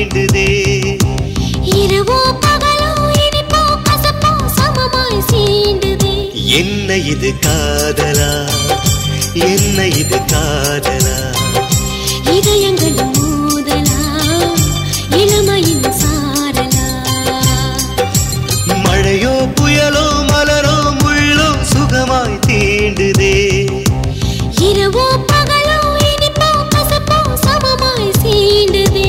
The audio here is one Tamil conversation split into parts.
தீண்டுதே இரவோ பகலோ இனிப்போ கசப்போ சமமாய் சீண்டுதே என்ன இது காதலா என்ன இது காதலா இதயங்களும் மோதலா இளமையின் சாரலா மழையோ புயலோ மலரோ முள்ளோ சுகமாய் தீண்டுதே இரவோ பகலோ இனிப்போ கசப்போ சமமாய் சீண்டுதே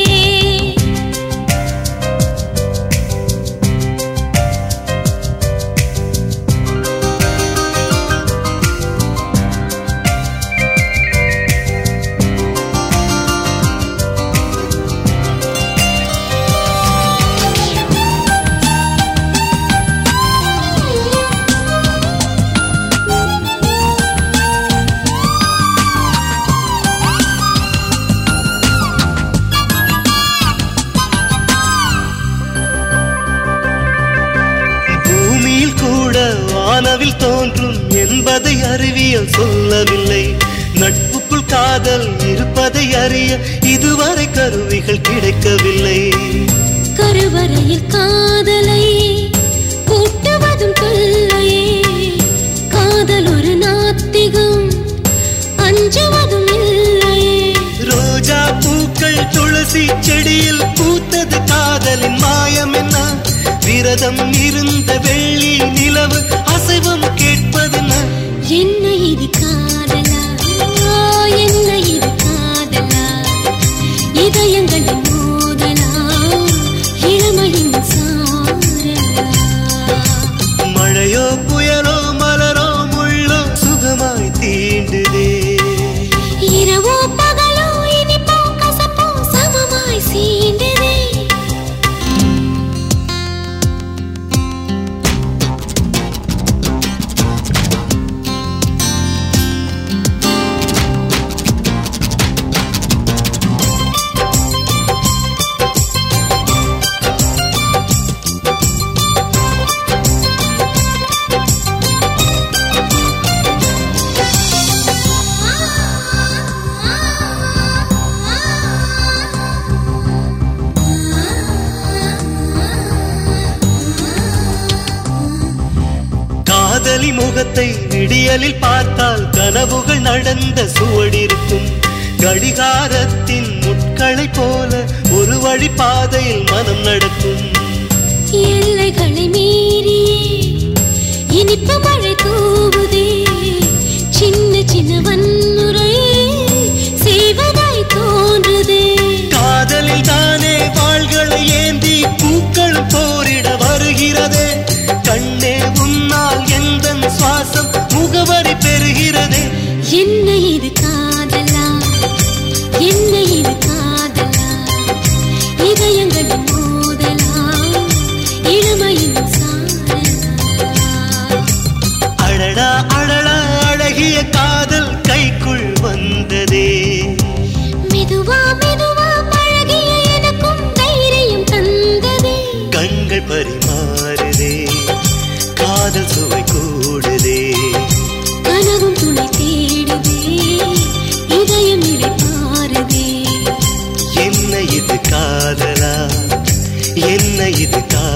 பூமியில் கூட வானவில் தோன்றும் என்பதை அறிவியல் சொல்லவில்லை நட்புக்குள் காதல் இருப்பதை அறிய இதுவரை கருவிகள் கிடைக்கவில்லை கருவறையில் காதலை கூட்டுவதும் தொல்லையே காதல் ஒரு நாத்திகம் அஞ்சுவதும் இல்லையே ரோஜா பூக்கள் துளசி செடியில் பூத்தது காதலின் மாயம் என்ன விரதம் இருந்த வெள்ளி நிலவு அசைவம் கேட்பதென்ன என்ன இது காதலா ஆ, என்ன இது காதலா இதயங்களின் மோதலா இளமையின் சாரலா மழையோ புயலோ மலரோ முள்ளோ சுகமாய் தீண்டுதே இரவோ பகலோ இனிப்போ கசப்போ சமமாய் சீண்டுதே காதலி முகத்தை விடியலில் பார்த்தால் கனவுகள் நடந்த சுவடிருக்கும் கடிகாரத்தின் முட்களை போல ஒரு வழி பாதையில் மனம் நடக்கும் எல்லைகளை மீறியே இனிப்பு மழை தூவுதே சின்ன சின்ன வன்முறை செய்வதாய் தோன்றுதே காதலில் தானே வாள்களை ஏந்தி பூக்கள் போரிட வருகிறதே கண்ணே உன்னால் எந்த சுவாசம் முகவரி பெறுகிறதே என்ன இது காதலா என்ன இது காதலா இதயங்களின் மோதலா இளமையின் சாரலா அழடா அழடா அழகிய காதல் கைக்குள் வந்ததே மெதுவா மெதுவா பழகிய எனக்கும் தைரியம் தந்ததே கண்கள் பரிமாறுதே காதல் சுவை கூடுதே கனவும் துணை தேடுதே இதயம் நிலை பாருதே என்ன இது காதலா என்ன இது காதலா